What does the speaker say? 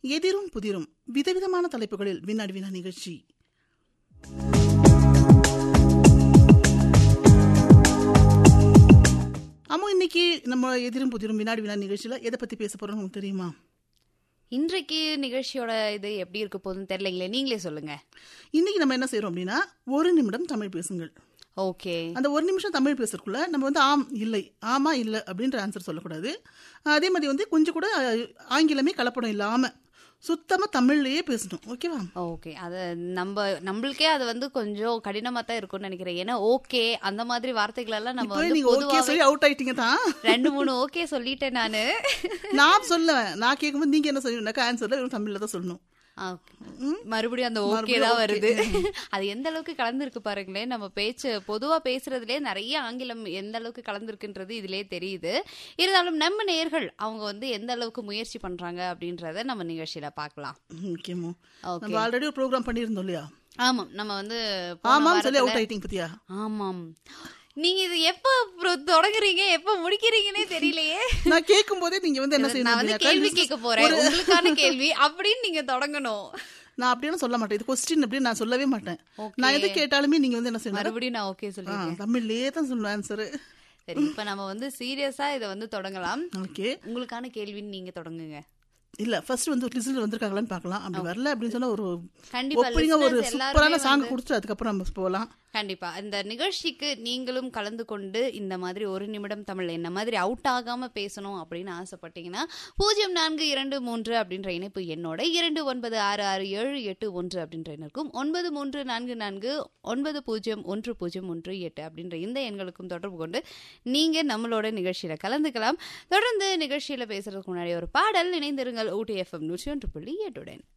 எதிரும் புதிரும் விதவிதமான தலைப்புகளில் வினாடி வினா நிகழ்ச்சி ஆமா இன்னைக்கு நம்ம எதிரும் புதிரும் வினாடி வினா நிகழ்ச்சியில எதை பத்தி பேச போறோம் உங்களுக்கு தெரியுமா இன்றைக்கு நிகழ்ச்சியோட இது எப்படி இருக்க போகுதுன்னு தெரியலைங்களே நீங்களே சொல்லுங்க இன்னைக்கு நம்ம என்ன செய்றோம் அப்படின்னா ஒரு நிமிடம் தமிழ் பேசுங்கள் ஓகே அந்த ஒரு நிமிஷம் தமிழ் பேசுறதுக்குள்ள நம்ம வந்து ஆம் இல்லை ஆமா இல்லை அப்படின்ற ஆன்சர் சொல்லக்கூடாது அதே மாதிரி வந்து கொஞ்சம் கூட அஹ், ஆங்கிலமே கலப்படம் இல்லாம சுத்தமா தமிழ்லயே பேசணும் ஓகேவா ஓகே அது நம்ம நம்மளுக்கே அது வந்து கொஞ்சம் கடினமா தான் இருக்கும்னு நினைக்கிறேன் ஏன்னா ஓகே அந்த மாதிரி வார்த்தைகள் எல்லாம் நம்ம இப்போ வந்து நீங்க ஓகே பொதுவாக சொல்லி அவுட் ஆயிட்டீங்க தான் ரெண்டு மூணு ஓகே சொல்லிட்டேன் நானு நான் சொல்லுவேன் நான் கேட்கும்போது நீங்க என்ன சொல்லுவீங்கன்னாக்கா ஆன்சர்ல வெறும் தமிழ்ல தான் சொல்லணும் ஆ, மறுபடியும் அந்த ஓகே மறுபடியும் தான் okay. வருது அது எந்த அளவுக்கு கலந்துருக்கு பாருங்களேன் நம்ம பேச்சு பொதுவா பேசுறதுலயே நிறைய ஆங்கிலம் எந்த அளவுக்கு கலந்துருக்குன்றது இதுலயே தெரியுது இருந்தாலும் நம்ம நேயர்கள் அவங்க வந்து எந்த அளவுக்கு முயற்சி பண்றாங்க அப்படின்றத நம்ம நிகழ்ச்சியில பார்க்கலாம் முக்கியமோ Okay. நம்ம ஆல்ரெடி ஒரு ப்ரோக்ராம் பண்ணியிருந்தோம் இல்லையா ஆமாம் நம்ம வந்து போன ஆமாம் சொல்லி வாரத்துல- அவுட் ஆயிட்டீங்க பத்தியா ஆமாம் நீங்க இது எப்ப bro தொடங்குறீங்க எப்ப முடிக்கிறீங்கன்னே தெரியலையே நான் கேட்கும் போதே நீங்க வந்து என்ன நான் வந்து செய்யணும் கேள்வி அப்படின்னாக்கா, கேட்க போறேன் உங்களுக்கான கேள்வி அப்படின்னு நீங்க தொடங்கணும் நான் அப்படின்னு சொல்ல மாட்டேன் இது கொஸ்டின் அப்படின்னு நான் சொல்லவே மாட்டேன் Okay. நான் எது கேட்டாலுமே நீங்க வந்து என்ன செய்யணும் மறுபடியும் நான் ஓகே சொல்லி ஆ, தமிழ்லயே தான் சொல்லணும் ஆன்சரு சரி இப்ப நம்ம வந்து சீரியஸா இத வந்து தொடங்கலாம் ஓகே உங்களுக்கான கேள்வின்னு நீங்க தொடங்குங்க இல்ல ஃபர்ஸ்ட் வந்து லிஸ்ட்ல வந்திருக்காங்களான்னு பார்க்கலாம் அப்படி வரல அப்படின்னு சொன்னா ஒரு கண்டிப்பா ஒப்பனிங்க ஒரு listeners சூப்பரான எல்லாருமே சாங் வந்து- கொடுத்து அதுக்கப்புறம் நம்ம போகலாம் கண்டிப்பா இந்த நிகழ்ச்சிக்கு நீங்களும் கலந்து கொண்டு இந்த மாதிரி ஒரு நிமிடம் தமிழ் என்ன மாதிரி அவுட் ஆகாம பேசணும் அப்படின்னு ஆசைப்பட்டீங்கன்னா பூஜ்ஜியம் நான்கு இரண்டு மூன்று அப்படின்ற இணைப்பு என்னோட இரண்டு ஒன்பது ஆறு ஆறு ஏழு எட்டு ஒன்று அப்படின்ற எண்ணிற்கும் ஒன்பது மூன்று நான்கு நான்கு ஒன்பது பூஜ்ஜியம் ஒன்று பூஜ்ஜியம் ஒன்று எட்டு அப்படின்ற இந்த எண்களுக்கும் தொடர்பு கொண்டு நீங்க நம்மளோட நிகழ்ச்சியில கலந்துக்கலாம் தொடர்ந்து நிகழ்ச்சியில பேசுறதுக்கு முன்னாடி ஒரு பாடல் இணைந்திருங்கள் ஊட்டி எஃப்எம் நூற்றி ஒன்று புள்ளி எட்டுடன்